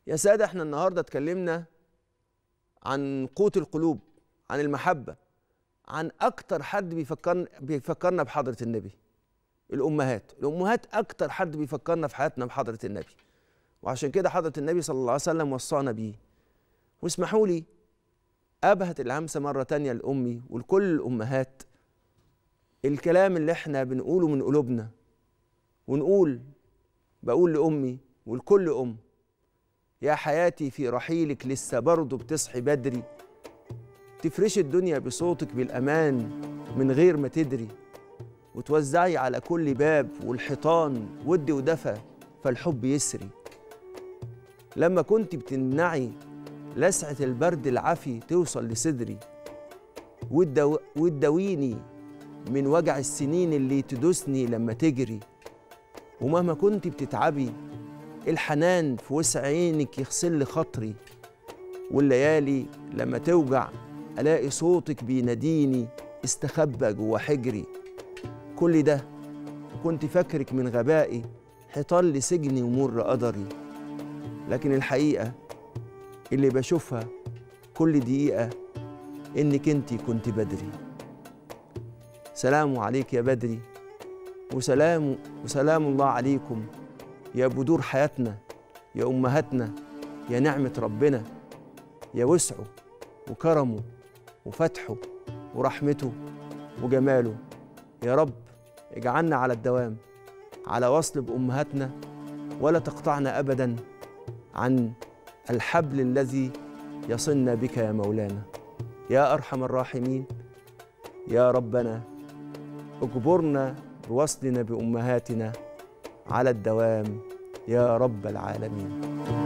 يا سادة احنا النهاردة اتكلمنا عن قوت القلوب عن المحبة عن أكتر حد بيفكرنا بيفكرنا بحضرة النبي الأمهات الأمهات أكتر حد بيفكرنا في حياتنا بحضرة النبي وعشان كده حضرة النبي صلى الله عليه وسلم وصانا بيه واسمحوا لي أبهت الهمسة مرة تانية لأمي ولكل الأمهات الكلام اللي احنا بنقوله من قلوبنا ونقول بقول لأمي ولكل أم يا حياتي في رحيلك لسه برضه بتصحي بدري تفرشي الدنيا بصوتك بالأمان من غير ما تدري وتوزعي على كل باب والحيطان ود ودفى فالحب يسري لما كنت بتمنعي لسعة البرد العافي توصل لصدري وتدو... وتداويني من وجع السنين اللي تدوسني لما تجري ومهما كنت بتتعبي الحنان في وسع عينك يغسل لي خاطري والليالي لما توجع الاقي صوتك بيناديني استخبى جوا حجري كل ده كنت فاكرك من غبائي حيطان لسجني ومر قدري لكن الحقيقه اللي بشوفها كل دقيقه انك انت كنت بدري سلام عليك يا بدري وسلام وسلام الله عليكم يا بدور حياتنا يا امهاتنا يا نعمه ربنا يا وسعه وكرمه وفتحه ورحمته وجماله يا رب اجعلنا على الدوام على وصل بامهاتنا ولا تقطعنا ابدا عن الحبل الذي يصلنا بك يا مولانا يا ارحم الراحمين يا ربنا اجبرنا بوصلنا بامهاتنا على الدوام يا رب العالمين